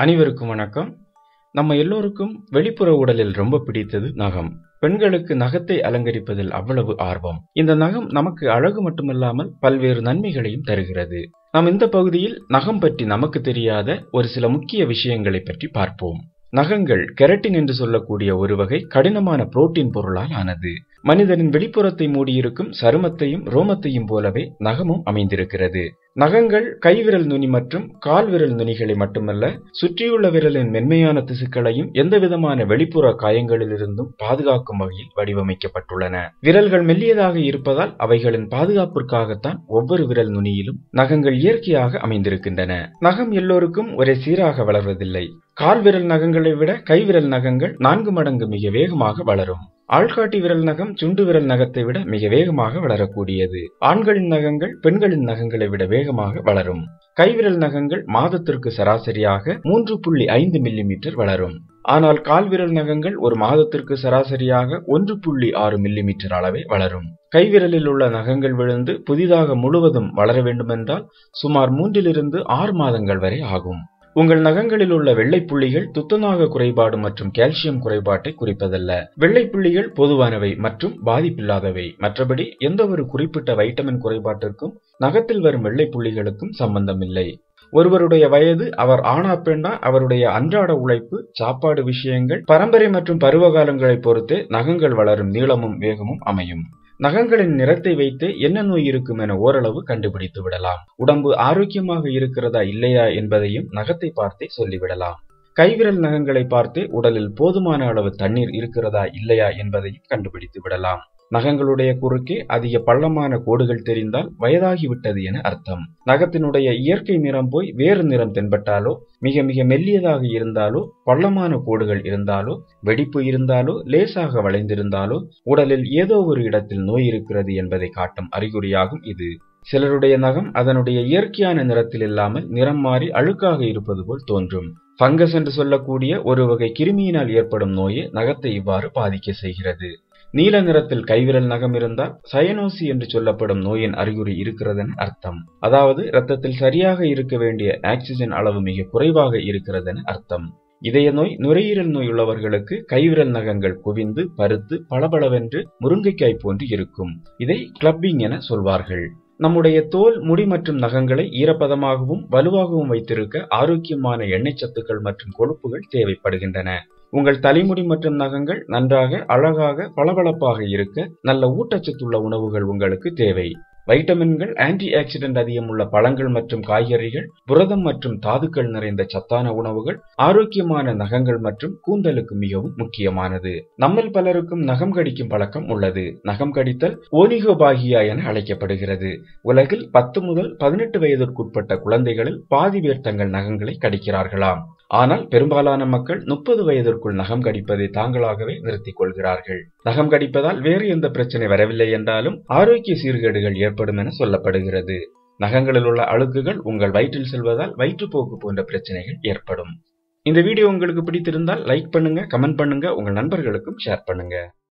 அனைவருக்கும் வணக்கம் நம்ம எல்லோருக்கும் வெளிப்புற உடலில் ரொம்ப பிடித்தது நகம் பெண்களுக்கு நகத்தை அலங்கரிப்பதில் அவ்வளவு ஆர்வம் இந்த நகம் நமக்கு அழகு மட்டுமல்லாமல் பல்வேறு நன்மைகளையும் தருகிறது நாம் இந்த பகுதியில் நகம் பற்றி நமக்கு தெரியாத ஒரு சில முக்கிய விஷயங்களை பற்றி பார்ப்போம் நகங்கள் கெரட்டின் என்று சொல்லக்கூடிய ஒரு வகை கடினமான புரோட்டீன் பொருளால் ஆனது மனிதனின் வெளிப்புறத்தை மூடியிருக்கும் சருமத்தையும் ரோமத்தையும் போலவே நகமும் அமைந்திருக்கிறது நகங்கள் கைவிரல் நுனி மற்றும் கால் விரல் நுனிகளை மட்டுமல்ல சுற்றியுள்ள விரலின் மென்மையான திசுக்களையும் எந்தவிதமான வெளிப்புற காயங்களிலிருந்தும் பாதுகாக்கும் வகையில் வடிவமைக்கப்பட்டுள்ளன விரல்கள் மெல்லியதாக இருப்பதால் அவைகளின் பாதுகாப்பிற்காகத்தான் ஒவ்வொரு விரல் நுனியிலும் நகங்கள் இயற்கையாக அமைந்திருக்கின்றன நகம் எல்லோருக்கும் ஒரே சீராக வளர்வதில்லை கால் விரல் நகங்களை விட கைவிரல் நகங்கள் நான்கு மடங்கு மிக வேகமாக வளரும் ஆள்காட்டி விரல் நகம் சுண்டு விரல் நகத்தை விட மிக வேகமாக வளரக்கூடியது ஆண்களின் நகங்கள் பெண்களின் நகங்களை விட வேகமாக வளரும் கைவிரல் நகங்கள் மாதத்திற்கு சராசரியாக மூன்று புள்ளி ஐந்து மில்லிமீட்டர் வளரும் ஆனால் கால்விரல் நகங்கள் ஒரு மாதத்திற்கு சராசரியாக ஒன்று புள்ளி ஆறு மில்லிமீட்டர் அளவே வளரும் கைவிரலில் உள்ள நகங்கள் விழுந்து புதிதாக முழுவதும் வளர வேண்டுமென்றால் சுமார் மூன்றிலிருந்து ஆறு மாதங்கள் வரை ஆகும் உங்கள் நகங்களில் உள்ள வெள்ளை புள்ளிகள் துத்தநாக குறைபாடு மற்றும் கால்சியம் குறைபாட்டை குறிப்பதல்ல வெள்ளை புள்ளிகள் பொதுவானவை மற்றும் பாதிப்பில்லாதவை மற்றபடி எந்த ஒரு குறிப்பிட்ட வைட்டமின் குறைபாட்டிற்கும் நகத்தில் வரும் வெள்ளை புள்ளிகளுக்கும் சம்பந்தமில்லை ஒருவருடைய வயது அவர் ஆனா பெண்ணா அவருடைய அன்றாட உழைப்பு சாப்பாடு விஷயங்கள் பரம்பரை மற்றும் பருவகாலங்களை பொறுத்தே நகங்கள் வளரும் நீளமும் வேகமும் அமையும் நகங்களின் நிறத்தை வைத்து என்ன நோய் இருக்கும் என ஓரளவு கண்டுபிடித்து விடலாம் உடம்பு ஆரோக்கியமாக இருக்கிறதா இல்லையா என்பதையும் நகத்தை பார்த்தே சொல்லிவிடலாம் கைவிரல் நகங்களை பார்த்து உடலில் போதுமான அளவு தண்ணீர் இருக்கிறதா இல்லையா என்பதையும் கண்டுபிடித்து விடலாம் நகங்களுடைய குறுக்கே அதிக பள்ளமான கோடுகள் தெரிந்தால் வயதாகிவிட்டது என அர்த்தம் நகத்தினுடைய இயற்கை நிறம் போய் வேறு நிறம் தென்பட்டாலோ மிக மிக மெல்லியதாக இருந்தாலோ பள்ளமான கோடுகள் இருந்தாலோ வெடிப்பு இருந்தாலோ லேசாக வளைந்திருந்தாலோ உடலில் ஏதோ ஒரு இடத்தில் நோய் இருக்கிறது என்பதை காட்டும் அறிகுறியாகும் இது சிலருடைய நகம் அதனுடைய இயற்கையான நிறத்தில் இல்லாமல் நிறம் மாறி அழுக்காக இருப்பது போல் தோன்றும் பங்கஸ் என்று சொல்லக்கூடிய ஒரு வகை கிருமியினால் ஏற்படும் நோயே நகத்தை இவ்வாறு பாதிக்க செய்கிறது நீல நிறத்தில் கைவிரல் நகம் இருந்தால் சயனோசி என்று சொல்லப்படும் நோயின் அறிகுறி இருக்கிறதென அர்த்தம் அதாவது இரத்தத்தில் சரியாக இருக்க வேண்டிய ஆக்சிஜன் அளவு மிக குறைவாக இருக்கிறதென அர்த்தம் இதய நோய் நுரையீரல் நோய் உள்ளவர்களுக்கு கைவிரல் நகங்கள் குவிந்து பருத்து பளபளவென்று முருங்கைக்காய் போன்று இருக்கும் இதை கிளப்பிங் என சொல்வார்கள் நம்முடைய தோல் முடி மற்றும் நகங்களை ஈரப்பதமாகவும் வலுவாகவும் வைத்திருக்க ஆரோக்கியமான எண்ணெய் சத்துக்கள் மற்றும் கொழுப்புகள் தேவைப்படுகின்றன உங்கள் தலைமுடி மற்றும் நகங்கள் நன்றாக அழகாக பளபளப்பாக இருக்க நல்ல ஊட்டச்சத்துள்ள உணவுகள் உங்களுக்கு தேவை வைட்டமின்கள் ஆன்டி ஆக்சிடென்ட் அதிகமுள்ள பழங்கள் மற்றும் காய்கறிகள் புரதம் மற்றும் தாதுக்கள் நிறைந்த சத்தான உணவுகள் ஆரோக்கியமான நகங்கள் மற்றும் கூந்தலுக்கு மிகவும் முக்கியமானது நம்மில் பலருக்கும் நகம் கடிக்கும் பழக்கம் உள்ளது நகம் கடித்தல் ஓனிகோபாகியா என அழைக்கப்படுகிறது உலகில் பத்து முதல் பதினெட்டு வயதிற்குட்பட்ட குழந்தைகளில் பாதி பேர் தங்கள் நகங்களை கடிக்கிறார்களாம் ஆனால் பெரும்பாலான மக்கள் முப்பது வயதிற்குள் நகம் கடிப்பதை தாங்களாகவே நிறுத்திக் கொள்கிறார்கள் நகம் கடிப்பதால் வேறு எந்த பிரச்சனை வரவில்லை என்றாலும் ஆரோக்கிய சீர்கேடுகள் ஏற்படும் என சொல்லப்படுகிறது நகங்களில் உள்ள அழுக்குகள் உங்கள் வயிற்றில் செல்வதால் வயிற்றுப்போக்கு போன்ற பிரச்சனைகள் ஏற்படும் இந்த வீடியோ உங்களுக்கு பிடித்திருந்தால் லைக் பண்ணுங்க கமெண்ட் பண்ணுங்க உங்கள் நண்பர்களுக்கும் ஷேர் பண்ணுங்க